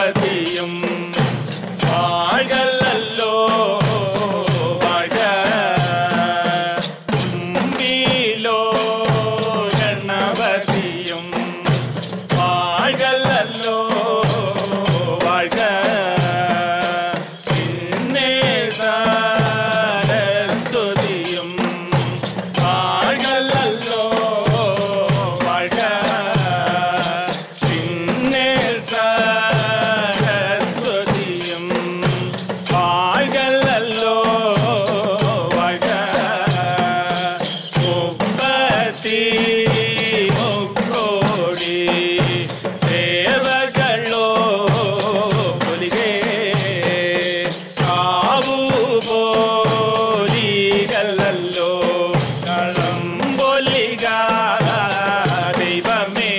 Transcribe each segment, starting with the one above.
ഗണപതിയും വാഴലല്ലോ വാഴ തുമ്പിലോ ഗണപതിയും വാഴലല്ലോ വാഴ പിന്നെ സരസ്വതിയും വാഴലല്ലോ വാഴ പിന്നെ സരസ്വതിയും വാഴലല്ലോ വാഴ മുപ്പത്തി മുക്കോടി ദേവകളോ പൊലികേ കാവു പോലികളല്ലോ കളം പൊലിക ദൈവമേ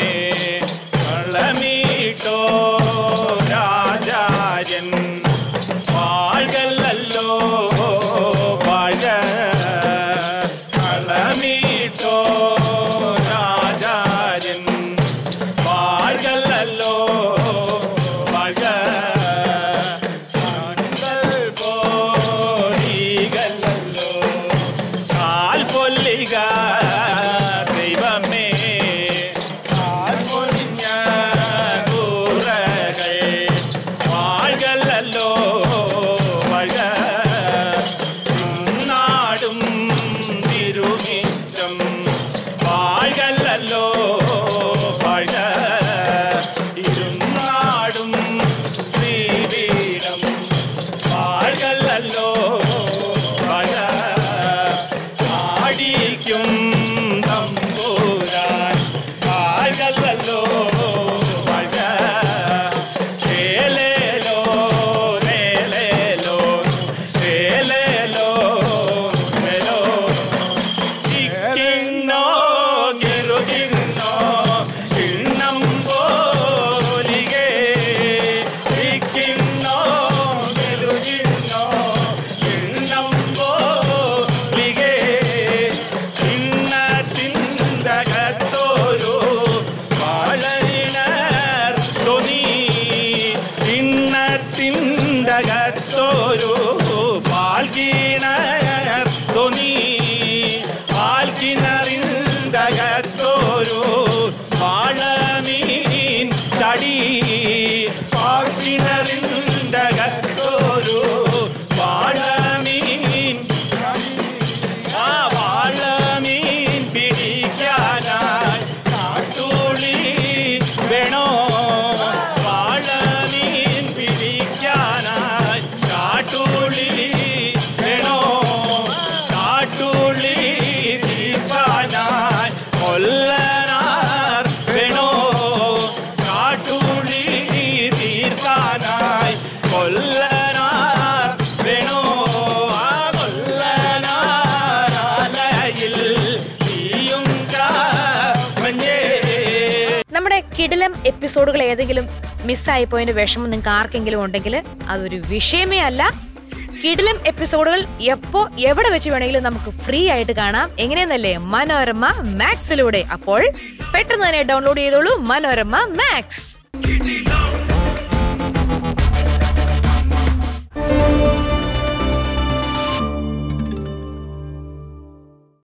കളമീട്ടോ രാജായൻ വാഴലല്ലോ വാഴ കളമീട്ടോ രാജായൻ വാഴലല്ലോ വാഴ പോലികളല്ലോ കാൽ പൊല്ലിക ദൈവമേ കാൽ പൊലിഞ്ഞ കൂറകൾ വാഴലല്ലോ വഴ നാടും തിരുമിച്ചം വാഴലല്ലോ വഴ ഇരുന്നാടും ശ്രീവീരം വാഴലല്ലോ വഴ ആടിക്കും തമ്പൂരാൻ വാഴലല്ലോ വഴ ചേലേലോ നേലേലോ ചേലേലോ മേലോ ചിക്കിന്നോ കിറുകിന്നോ കിണ്ണം പോലികേ ചിക്കിന്നോ കിറുകിന്നോ കിണ്ണം പോലികേ ചിന്ന ചിന്തകത്തോരു വാഴനിണർ തൊനി ചിന്ന ചിന്തകത്തോരു പാൽക്കിണർ തൊനി പാൽക്കിണറിന്തകത്തോരു വാഴമീൻ ചടി പാൽക്കിണറിന്തകത്തോരു വാഴമീൻ ആ വാഴമീൻ പിടിക്കാനായി കാട്ടുളി വേണോ വാഴമീൻ പിടിക്കാനായി കാട്ടുളി വേണോ കാട്ടുളി തീർക്കാനായി കൊല്ലനാർ വേണോ കാട്ടുളി തീർക്കാനായി കൊല്ലനാർ വേണോ ആ കൊല്ലനാരാലയിൽ തീയും മഞ്ഞേ നമ്മുടെ കിടിലം എപ്പിസോഡുകൾ ഏതെങ്കിലും മിസ്സായി പോയതിന്റെ വിഷമം നിങ്ങൾക്ക് ആർക്കെങ്കിലും ഉണ്ടെങ്കിൽ അതൊരു വിഷയമേ അല്ല കിടിലം എപ്പിസോഡുകൾ എപ്പോ എവിടെ വെച്ച് വേണമെങ്കിലും നമുക്ക് ഫ്രീ ആയിട്ട് കാണാം എങ്ങനെയെന്നല്ലേ മനോരമ മാക്സിലൂടെ അപ്പോൾ പെട്ടെന്ന് തന്നെ ഡൗൺലോഡ് ചെയ്തോളൂ മനോരമ മാക്സ് കിടി